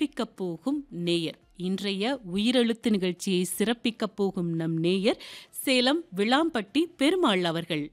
சிறப்பிக்கப் போகும் நேயர் இன்றைய உயிரெழுத்து நிகழ்ச்சியை சிறப்பிக்கப் போகும் நம் நேயர் சேலம் விளாம்பட்டி பெருமாள் அவர்கள்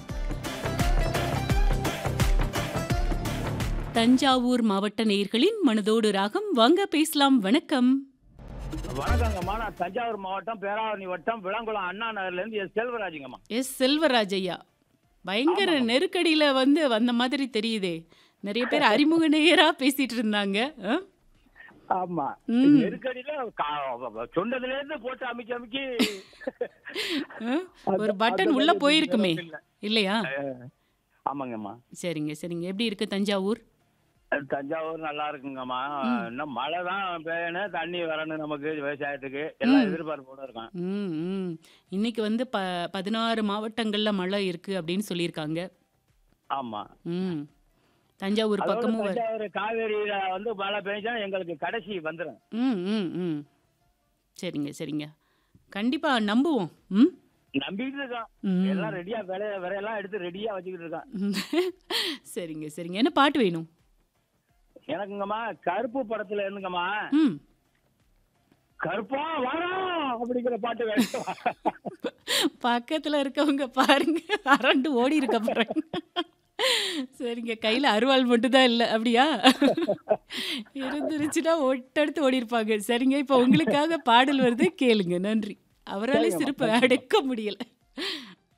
தஞ்சாவூர் மாவட்ட நேயர்களின் மனதோடு ராகம் வாங்க பேசலாம் வணக்கம் வணக்கங்கம்மா நான் தஞ்சாவூர் மாவட்டம் பேராவணி வட்டம் விளங்குளம் அண்ணா நகர்ல இருந்து எஸ் செல்வராஜுங்கம்மா எஸ் செல்வராஜையா பயங்கர நெருக்கடியில வந்து வந்த மாதிரி தெரியுதே நிறைய பேர் அறிமுக நேயரா பேசிட்டு இருந்தாங்க ஆ? ஆமா ம். நெருக்கடியில கா- சொன்னதுல இருந்து போட்டு அமைக்க அமைக்கி ஆ? ஒரு பட்டன் உள்ள போயிருக்குமே இல்லையா அஹ், ஆமாங்கம்மா சரிங்க சரிங்க எப்படி இருக்கு தஞ்சாவூர் தஞ்சாவூர் நல்லா இருக்குங்கம்மா இன்னும் மழை தான் பெய்யணும் தண்ணி வரணும் நமக்கு விவசாயத்துக்கு எல்லாம் எதிர்பார்ப்போட இருக்கான் ம் ம் இன்னைக்கு வந்து ப பதினாறு மாவட்டங்கள்ல மழை இருக்கு அப்படின்னு சொல்லியிருக்காங்க ஆமா ம் தஞ்சாவூர் அதோட பக்கமும் வரு- தஞ்சாவூர் காவேரியில வந்து மழை பெஞ்சா எங்களுக்கு கடைசி வந்துடும் ம் ம் ம் சரிங்க சரிங்க கண்டிப்பா நம்புவோம் ம் நம்பிட்டு இருக்கான் ம். எல்லாம் ரெடியா விலைய விலையெல்லாம் எடுத்து ரெடியா வச்சுக்கிட்டு இருக்கான் சரிங்க சரிங்க என்ன பாட்டு வேணும் எனக்குங்கம்மா கருப்பு படத்துல இருந்துங்கம்மா ம் கருப்பா வரோம் அப்படிங்கிற பாட்டு வேணும் பக்கத்துல இருக்கவங்க பாருங்க அரண்டு ஓடி இருக்க பாருங்க சரிங்க கையில அருவாள் மட்டும் தான் இல்லை அப்படியா இருந்துருச்சுன்னா ஒட்டடுத்து ஓடி இருப்பாங்க சரிங்க இப்போ உங்களுக்காக பாடல் வருது கேளுங்க நன்றி அவராலே சிரிப்பை அடக்க முடியல